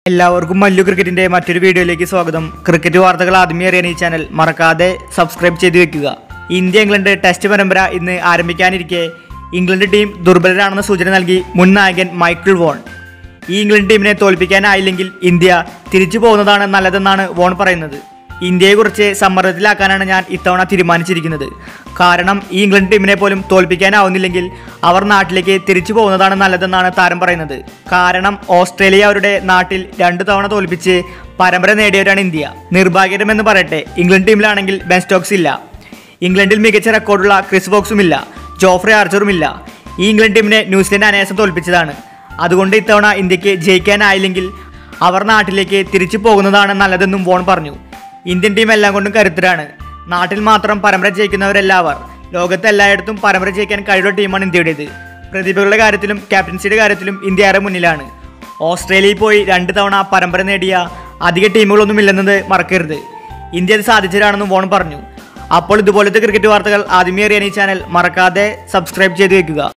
എല്ലാവർക്കും മല്ലു ക്രിക്കറ്റിന്റെ മറ്റൊരു വീഡിയോയിലേക്ക് സ്വാഗതം ക്രിക്കറ്റ് വാർത്തകൾ ആദ്യമേ അറിയാൻ ഈ ചാനൽ മറക്കാതെ സബ്സ്ക്രൈബ് ചെയ്ത് വെക്കുക ഇന്ത്യ ഇംഗ്ലണ്ട് ടെസ്റ്റ് പരമ്പര ഇന്ന് ആരംഭിക്കാനിരിക്കെ ഇംഗ്ലണ്ട് ടീം ദുർബലരാണെന്ന സൂചന നൽകി മുൻ നായകൻ മൈക്കിൾ വോൺ ഈ ഇംഗ്ലണ്ട് ടീമിനെ തോൽപ്പിക്കാനായില്ലെങ്കിൽ ഇന്ത്യ തിരിച്ചു പോകുന്നതാണ് നല്ലതെന്നാണ് വോൺ പറയുന്നത് ഇന്ത്യയെക്കുറിച്ച് സമ്മർദ്ദത്തിലാക്കാനാണ് ഞാൻ ഇത്തവണ തീരുമാനിച്ചിരിക്കുന്നത് കാരണം ഈ ഇംഗ്ലണ്ട് ടീമിനെ പോലും തോൽപ്പിക്കാനാവുന്നില്ലെങ്കിൽ അവർ നാട്ടിലേക്ക് തിരിച്ചു പോകുന്നതാണ് നല്ലതെന്നാണ് താരം പറയുന്നത് കാരണം ഓസ്ട്രേലിയ അവരുടെ നാട്ടിൽ രണ്ടു തവണ തോൽപ്പിച്ച് പരമ്പര നേടിയവരാണ് ഇന്ത്യ നിർഭാഗ്യകരമെന്ന് പറയട്ടെ ഇംഗ്ലണ്ട് ടീമിലാണെങ്കിൽ ബെൻ സ്റ്റോക്സ് ഇല്ല ഇംഗ്ലണ്ടിൽ മികച്ച റെക്കോർഡുള്ള ക്രിസ് ബോക്സും ഇല്ല ജോഫ്രെ ആർച്ചറും ഇല്ല ഈ ഇംഗ്ലണ്ട് ടീമിനെ ന്യൂസിലൻഡ് അനായാസം തോൽപ്പിച്ചതാണ് അതുകൊണ്ട് ഇത്തവണ ഇന്ത്യക്ക് ജയിക്കാനായില്ലെങ്കിൽ അവർ നാട്ടിലേക്ക് തിരിച്ചു പോകുന്നതാണ് നല്ലതെന്നും വോൺ പറഞ്ഞു ഇന്ത്യൻ ടീം എല്ലാം കൊണ്ടും കരുത്തരാണ് നാട്ടിൽ മാത്രം പരമ്പര ജയിക്കുന്നവരെല്ലാവർ ലോകത്ത് എല്ലായിടത്തും പരമ്പര ജയിക്കാൻ കഴിവുള്ള ടീമാണ് ഇന്ത്യയുടേത് പ്രതിഭകളുടെ കാര്യത്തിലും ക്യാപ്റ്റൻസിയുടെ കാര്യത്തിലും ഇന്ത്യ ഏറെ മുന്നിലാണ് ഓസ്ട്രേലിയയിൽ പോയി രണ്ട് തവണ പരമ്പര നേടിയ അധിക ടീമുകളൊന്നും ഇല്ലെന്നത് മറക്കരുത് ഇന്ത്യ അത് സാധിച്ചതാണെന്നും വോൺ പറഞ്ഞു അപ്പോൾ ഇതുപോലത്തെ ക്രിക്കറ്റ് വാർത്തകൾ ആദ്യമേ അറിയാൻ ഈ ചാനൽ മറക്കാതെ സബ്സ്ക്രൈബ് ചെയ്ത് വെക്കുക